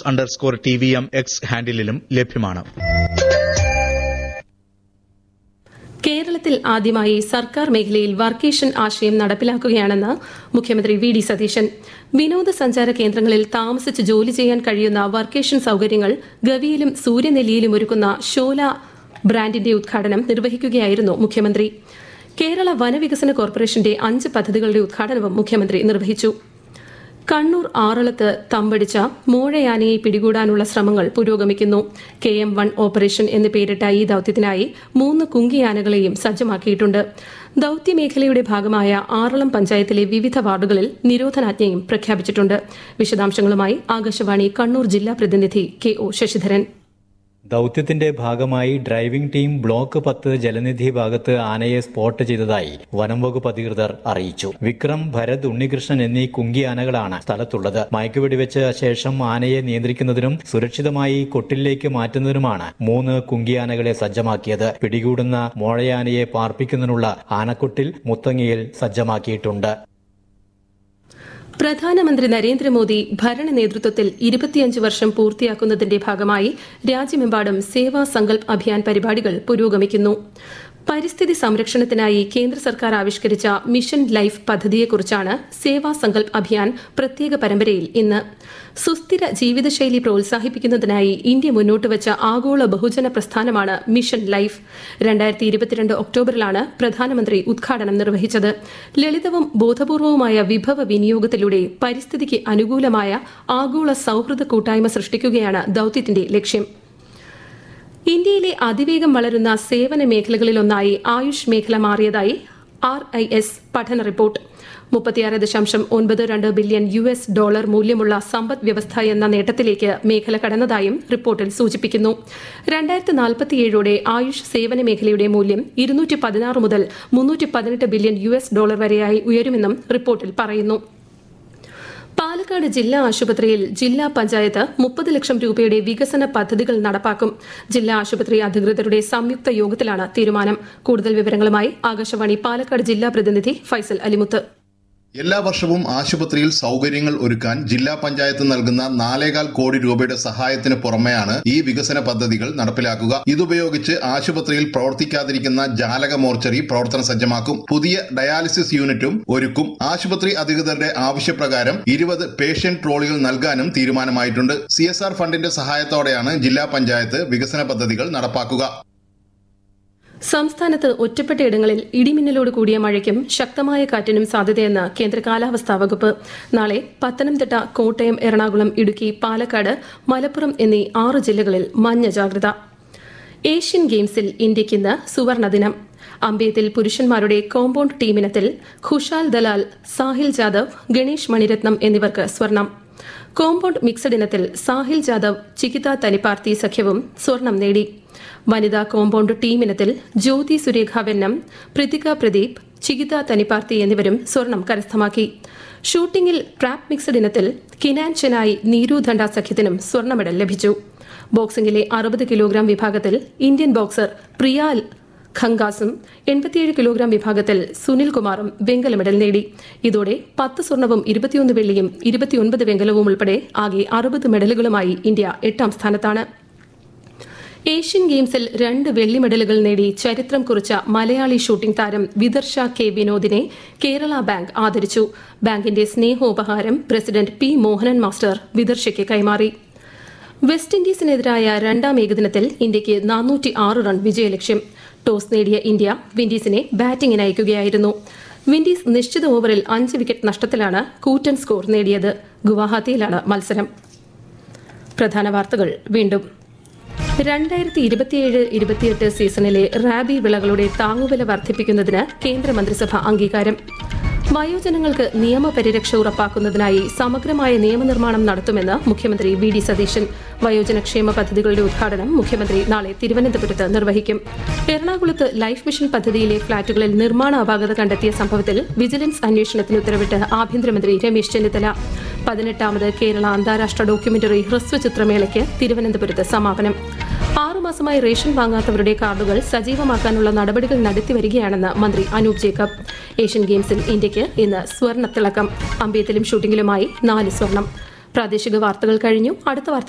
underscore T V M X ഹാൻഡിലും ലഭ്യമാണ് കേരളത്തിൽ ആദ്യമായി സർക്കാർ മേഖലയിൽ വർക്കേഷൻ ആശയം നടപ്പിലാക്കുകയാണെന്ന് മുഖ്യമന്ത്രി വി ഡി സതീശൻ വിനോദസഞ്ചാര കേന്ദ്രങ്ങളിൽ താമസിച്ച് ജോലി ചെയ്യാൻ കഴിയുന്ന വർക്കേഷൻ സൌകര്യങ്ങൾ ഗവിയിലും സൂര്യനെല്ലിയിലും ഒരുക്കുന്ന ഷോല ബ്രാൻഡിന്റെ ഉദ്ഘാടനം നിർവഹിക്കുകയായിരുന്നു മുഖ്യമന്ത്രി കേരള വനവികസന കോർപ്പറേഷന്റെ അഞ്ച് പദ്ധതികളുടെ ഉദ്ഘാടനവും മുഖ്യമന്ത്രി നിർവഹിച്ചു കണ്ണൂർ ആറളത്ത് തമ്പടിച്ച മോഴയാനയെ പിടികൂടാനുള്ള ശ്രമങ്ങൾ പുരോഗമിക്കുന്നു കെ എം വൺ ഓപ്പറേഷൻ എന്ന് പേരിട്ട ഈ ദൌത്യത്തിനായി മൂന്ന് കുങ്കിയാനകളെയും സജ്ജമാക്കിയിട്ടുണ്ട് ദൌത്യമേഖലയുടെ ഭാഗമായ ആറളം പഞ്ചായത്തിലെ വിവിധ വാർഡുകളിൽ നിരോധനാജ്ഞയും പ്രഖ്യാപിച്ചിട്ടുണ്ട് വിശദാംശങ്ങളുമായി ആകാശവാണി കണ്ണൂർ ജില്ലാ പ്രതിനിധി കെ ഒ ശശിധരൻ ദൌത്യത്തിന്റെ ഭാഗമായി ഡ്രൈവിംഗ് ടീം ബ്ലോക്ക് പത്ത് ജലനിധി ഭാഗത്ത് ആനയെ സ്പോട്ട് ചെയ്തതായി വനം വകുപ്പ് അധികൃതർ അറിയിച്ചു വിക്രം ഭരത് ഉണ്ണികൃഷ്ണൻ എന്നീ കുങ്കി ആനകളാണ് സ്ഥലത്തുള്ളത് മയക്കുവെടിവെച്ച ശേഷം ആനയെ നിയന്ത്രിക്കുന്നതിനും സുരക്ഷിതമായി കൊട്ടിലേക്ക് മാറ്റുന്നതിനുമാണ് മൂന്ന് കുങ്കിയാനകളെ സജ്ജമാക്കിയത് പിടികൂടുന്ന മോഴയാനയെ പാർപ്പിക്കുന്നതിനുള്ള ആനക്കൊട്ടിൽ മുത്തങ്ങയിൽ സജ്ജമാക്കിയിട്ടുണ്ട് പ്രധാനമന്ത്രി നരേന്ദ്രമോദി ഭരണ നേതൃത്വത്തിൽ ഇരുപത്തിയഞ്ച് വർഷം പൂർത്തിയാക്കുന്നതിന്റെ ഭാഗമായി രാജ്യമെമ്പാടും സേവാ സങ്കൽപ് അഭിയാൻ പരിപാടികൾ പുരോഗമിക്കുന്നു പരിസ്ഥിതി സംരക്ഷണത്തിനായി കേന്ദ്ര സർക്കാർ ആവിഷ്കരിച്ച മിഷൻ ലൈഫ് പദ്ധതിയെക്കുറിച്ചാണ് സേവാ സങ്കൽപ് അഭിയാൻ പ്രത്യേക പരമ്പരയിൽ ഇന്ന് സുസ്ഥിര ജീവിതശൈലി പ്രോത്സാഹിപ്പിക്കുന്നതിനായി ഇന്ത്യ മുന്നോട്ടുവച്ച ആഗോള ബഹുജന പ്രസ്ഥാനമാണ് മിഷൻ ലൈഫ് രണ്ടായിരത്തി ഇരുപത്തിരണ്ട് ഒക്ടോബറിലാണ് പ്രധാനമന്ത്രി ഉദ്ഘാടനം നിർവഹിച്ചത് ലളിതവും ബോധപൂർവവുമായ വിഭവ വിനിയോഗത്തിലൂടെ പരിസ്ഥിതിക്ക് അനുകൂലമായ ആഗോള സൌഹൃദ കൂട്ടായ്മ സൃഷ്ടിക്കുകയാണ് ദൌത്യത്തിന്റെ ലക്ഷ്യം ഇന്ത്യയിലെ അതിവേഗം വളരുന്ന സേവന മേഖലകളിലൊന്നായി ആയുഷ് മേഖല മാറിയതായി ആർ ഐ എസ് പഠന റിപ്പോർട്ട് മുപ്പത്തിയാറ് ദശാംശം ഒൻപത് രണ്ട് ബില്യൺ യു എസ് ഡോളർ മൂല്യമുള്ള സമ്പദ് വ്യവസ്ഥ എന്ന നേട്ടത്തിലേക്ക് മേഖല കടന്നതായും റിപ്പോർട്ടിൽ സൂചിപ്പിക്കുന്നു രണ്ടായിരത്തി നാൽപ്പത്തിയേഴോടെ ആയുഷ് സേവന മേഖലയുടെ മൂല്യം ഇരുന്നൂറ്റി പതിനാറ് മുതൽ മുന്നൂറ്റി പതിനെട്ട് ബില്യൺ യു എസ് ഡോളർ വരെയായി ഉയരുമെന്നും റിപ്പോർട്ടിൽ പറയുന്നു പാലക്കാട് ജില്ലാ ആശുപത്രിയിൽ ജില്ലാ പഞ്ചായത്ത് മുപ്പത് ലക്ഷം രൂപയുടെ വികസന പദ്ധതികൾ നടപ്പാക്കും ജില്ലാ ആശുപത്രി അധികൃതരുടെ സംയുക്ത യോഗത്തിലാണ് തീരുമാനം കൂടുതൽ വിവരങ്ങളുമായി ആകാശവാണി പാലക്കാട് ജില്ലാ പ്രതിനിധി ഫൈസൽ അലിമുത്ത് എല്ലാ വർഷവും ആശുപത്രിയിൽ സൗകര്യങ്ങൾ ഒരുക്കാൻ ജില്ലാ പഞ്ചായത്ത് നൽകുന്ന നാലേകാൽ കോടി രൂപയുടെ സഹായത്തിന് പുറമെയാണ് ഈ വികസന പദ്ധതികൾ നടപ്പിലാക്കുക ഇതുപയോഗിച്ച് ആശുപത്രിയിൽ പ്രവർത്തിക്കാതിരിക്കുന്ന ജാലക മോർച്ചറി പ്രവർത്തന സജ്ജമാക്കും പുതിയ ഡയാലിസിസ് യൂണിറ്റും ഒരുക്കും ആശുപത്രി അധികൃതരുടെ ആവശ്യപ്രകാരം ഇരുപത് പേഷ്യന്റ് ട്രോളികൾ നൽകാനും തീരുമാനമായിട്ടുണ്ട് സി ഫണ്ടിന്റെ സഹായത്തോടെയാണ് ജില്ലാ പഞ്ചായത്ത് വികസന പദ്ധതികൾ നടപ്പാക്കുക സംസ്ഥാനത്ത് ഒറ്റപ്പെട്ടയിടങ്ങളിൽ ഇടിമിന്നലോട് കൂടിയ മഴയ്ക്കും ശക്തമായ കാറ്റിനും സാധ്യതയെന്ന് കേന്ദ്ര കാലാവസ്ഥാ വകുപ്പ് നാളെ പത്തനംതിട്ട കോട്ടയം എറണാകുളം ഇടുക്കി പാലക്കാട് മലപ്പുറം എന്നീ ആറ് ജില്ലകളിൽ മഞ്ഞ ജാഗ്രത ഏഷ്യൻ ഗെയിംസിൽ ഇന്ത്യയ്ക്ക് ഇന്ന് സുവർണ ദിനം അമ്പയത്തിൽ പുരുഷന്മാരുടെ കോമ്പൌണ്ട് ടീമിനത്തിൽ ഖുഷാൽ ദലാൽ സാഹിൽ ജാദവ് ഗണേഷ് മണിരത്നം എന്നിവർക്ക് സ്വർണം കോമ്പൌണ്ട് മിക്സഡ് ഇനത്തിൽ സാഹിൽ ജാദവ് ചികിത തനിപ്പാർത്തി സഖ്യവും സ്വർണം നേടി വനിതാ കോമ്പൌണ്ട് ടീമിനത്തിൽ ജ്യോതി സുരേഖ വെന്നം പ്രതിക പ്രദീപ് ചികിത തനിപ്പാർത്തി എന്നിവരും സ്വർണം കരസ്ഥമാക്കി ഷൂട്ടിംഗിൽ ട്രാപ്പ് മിക്സഡ് ഇനത്തിൽ കിനാൻ ചെനായി നീരു ധണ്ട സഖ്യത്തിനും സ്വർണ്ണ മെഡൽ ലഭിച്ചു ബോക്സിംഗിലെ അറുപത് കിലോഗ്രാം വിഭാഗത്തിൽ ഇന്ത്യൻ ബോക്സർ പ്രിയ ഖങ്കാസും എൺപത്തിയേഴ് കിലോഗ്രാം വിഭാഗത്തിൽ സുനിൽ കുമാറും വെങ്കല മെഡൽ നേടി ഇതോടെ പത്ത് സ്വർണവും ഇരുപത്തിയൊന്ന് വെള്ളിയും ഇരുപത്തിയൊൻപത് വെങ്കലവും ഉൾപ്പെടെ ആകെ അറുപത് മെഡലുകളുമായി ഇന്ത്യ എട്ടാം സ്ഥാനത്താണ് ഏഷ്യൻ ഗെയിംസിൽ രണ്ട് വെള്ളി മെഡലുകൾ നേടി ചരിത്രം കുറിച്ച മലയാളി ഷൂട്ടിംഗ് താരം വിദർശ കെ വിനോദിനെ കേരള ബാങ്ക് ആദരിച്ചു ബാങ്കിന്റെ സ്നേഹോപഹാരം പ്രസിഡന്റ് പി മോഹനൻ മാസ്റ്റർ വിദർശയ്ക്ക് കൈമാറി വെസ്റ്റ് ഇൻഡീസിനെതിരായ രണ്ടാം ഏകദിനത്തിൽ ഇന്ത്യയ്ക്ക് നാനൂറ്റി ആറ് റൺ വിജയലക്ഷ്യം ടോസ് നേടിയ ഇന്ത്യ വിൻഡീസിനെ ബാറ്റിംഗിന് അയക്കുകയായിരുന്നു വിൻഡീസ് നിശ്ചിത ഓവറിൽ അഞ്ച് വിക്കറ്റ് നഷ്ടത്തിലാണ് കൂറ്റൻ സ്കോർ നേടിയത് ഗുവാഹത്തിയിലാണ് മത്സരം പ്രധാന വാർത്തകൾ വീണ്ടും രണ്ടായിരത്തി ഇരുപത്തിയേഴ് ഇരുപത്തിയെട്ട് സീസണിലെ റാബി വിളകളുടെ താങ്ങുവില വർദ്ധിപ്പിക്കുന്നതിന് കേന്ദ്രമന്ത്രിസഭ അംഗീകാരം വയോജനങ്ങൾക്ക് നിയമപരിരക്ഷ ഉറപ്പാക്കുന്നതിനായി സമഗ്രമായ നിയമനിർമ്മാണം നടത്തുമെന്ന് മുഖ്യമന്ത്രി വി ഡി സതീശൻ വയോജനക്ഷേമ പദ്ധതികളുടെ ഉദ്ഘാടനം മുഖ്യമന്ത്രി നാളെ തിരുവനന്തപുരത്ത് നിർവഹിക്കും എറണാകുളത്ത് ലൈഫ് മിഷൻ പദ്ധതിയിലെ ഫ്ളാറ്റുകളിൽ നിർമ്മാണ അപാകത കണ്ടെത്തിയ സംഭവത്തിൽ വിജിലൻസ് അന്വേഷണത്തിന് ഉത്തരവിട്ട് ആഭ്യന്തരമന്ത്രി രമേശ് ചെന്നിത്തല പതിനെട്ടാമത് കേരള അന്താരാഷ്ട്ര ഡോക്യുമെന്ററി ഹ്രസ്വചിത്രമേളയ്ക്ക് തിരുവനന്തപുരത്ത് സമാപനം ആറുമാസമായി റേഷൻ വാങ്ങാത്തവരുടെ കാർഡുകൾ സജീവമാക്കാനുള്ള നടപടികൾ നടത്തിവരികയാണെന്ന് മന്ത്രി അനൂപ് ജേക്കബ് ഏഷ്യൻ ഗെയിംസിൽ ഇന്ത്യയ്ക്ക് ഇന്ന് സ്വർണ്ണത്തിളക്കം അമ്പയത്തിലും ഷൂട്ടിംഗിലുമായി നാല് സ്വർണം പ്രാദേശിക വാർത്തകൾ കഴിഞ്ഞു അടുത്ത വാർത്ത